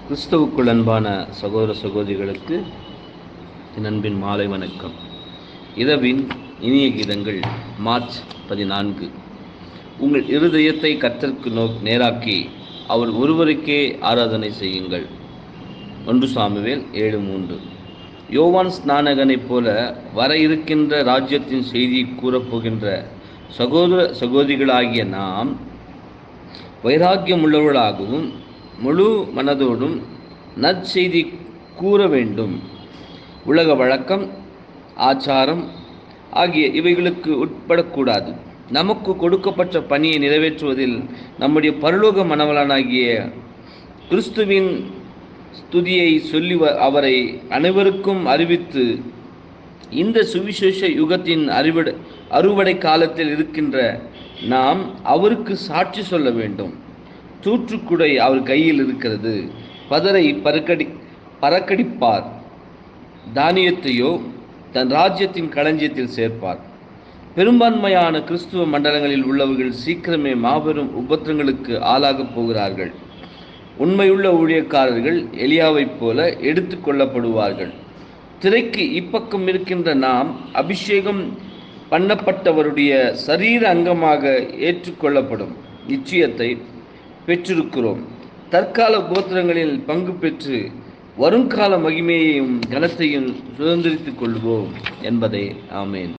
கிறிஸ்தவுக்குள் அன்பான சகோதர சகோதரிகளுக்கு என் அன்பின் மாலை வணக்கம் இரவின் இனிய கீதங்கள் மார்ச் பதினான்கு உங்கள் இருதயத்தை கர்த்தருக்கு நோ நேராக்கி அவர் ஒருவருக்கே ஆராதனை செய்யுங்கள் ஒன்று சாமுவேல் ஏழு மூன்று யோவான் ஸ்நானகனைப் போல வர இருக்கின்ற ராஜ்யத்தின் செய்தியை கூறப்போகின்ற சகோதர சகோதரிகளாகிய நாம் வைராக்கியம் உள்ளவர்களாகவும் முழு மனதோடும் நற்செய்தி கூற வேண்டும் உலக வழக்கம் ஆச்சாரம் ஆகிய இவைகளுக்கு உட்படக்கூடாது நமக்கு கொடுக்கப்பட்ட பணியை நிறைவேற்றுவதில் நம்முடைய பரலோக மனவலனாகிய கிறிஸ்துவின் ஸ்துதியை சொல்லி வ- அவரை அனைவருக்கும் அறிவித்து இந்த சுவிசேஷ யுகத்தின் அறிவடை அறுவடை காலத்தில் இருக்கின்ற நாம் அவருக்கு சாட்சி சொல்ல வேண்டும் தூற்றுக்குடை அவர் கையில் இருக்கிறது பதரை பறக்கடி பறக்கடிப்பார் தானியத்தையோ தன் ராஜ்யத்தின் களஞ்சியத்தில் சேர்ப்பார் பெரும்பான்மையான கிறிஸ்துவ மண்டலங்களில் உள்ளவர்கள் சீக்கிரமே மாபெரும் உபத்திரங்களுக்கு ஆளாகப் போகிறார்கள் உண்மையுள்ள ஊழியக்காரர்கள் எலியாவைப் போல எடுத்து கொள்ளப்படுவார்கள் திரைக்கு இப்பக்கம் இருக்கின்ற நாம் அபிஷேகம் பண்ணப்பட்டவருடைய சரீர அங்கமாக ஏற்றுக்கொள்ளப்படும் நிச்சயத்தை பெற்றிருக்கிறோம் தற்கால கோத்திரங்களில் பங்கு பெற்று வருங்கால மகிமையையும் கனத்தையும் சுதந்திரித்துக் கொள்வோம் என்பதே ஆமேன்